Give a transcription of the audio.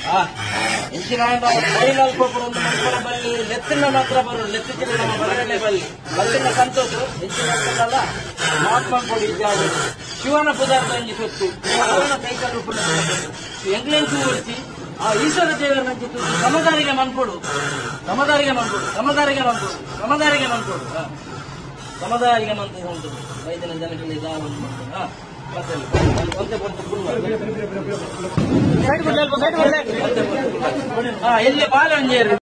ಇಂಚಿನ ಫೈನಲ್ ಕೊಪ್ಪರು ಒಂದು ಮಕ್ಕಳ ಬಲ್ಲಿ ಲೆತ್ತಿನ ಮಾತ್ರ ಬರು ಲೆತ್ತಿನ ನಮ್ಮ ಬರಗಡೆ ಬಲ್ಲಿ ಬಲ್ಲಿನ ಸಂತೋಷ ಹೆಚ್ಚಿನ ಅಲ್ಲ ಮಹಾತ್ಮ ಕೊಡಿ ಇದ್ಯಾವುದು ಶಿವನ ಪದಾರ್ಥ ಅಂಜಿ ಸೊತ್ತು ಶಿವನ ಕೈಕಲ್ ರೂಪದ ಎಂಗ್ಲೆಂಚು ಓಡಿಸಿ ಆ ಈಶ್ವರ ದೇವರ ನಂಚಿತ್ತು ಸಮದಾರಿಗೆ ಮನ್ಕೊಡು ಸಮದಾರಿಗೆ ಮನ್ಕೊಡು ಸಮದಾರಿಗೆ ಮನ್ಕೊಡು ಸಮದಾರಿಗೆ ಮನ್ಕೊಡು ಹ. ಸಮದಾರಿಗೆ ಮಂತ ಉಂಟು ಐದಿನ ಜನಗಳಿಗೆ ಇದಾವ ಒಂದು ಮಾಡ್ತಾರೆ. ಹ. ಮತ್ತೆ ಅಲ್ಲಿ ಒಂದೇ ಬಂತು full ಮಾಡಿ. ಹಾ, ಇಲ್ಲಿ ಬಾಲಂಜೇರು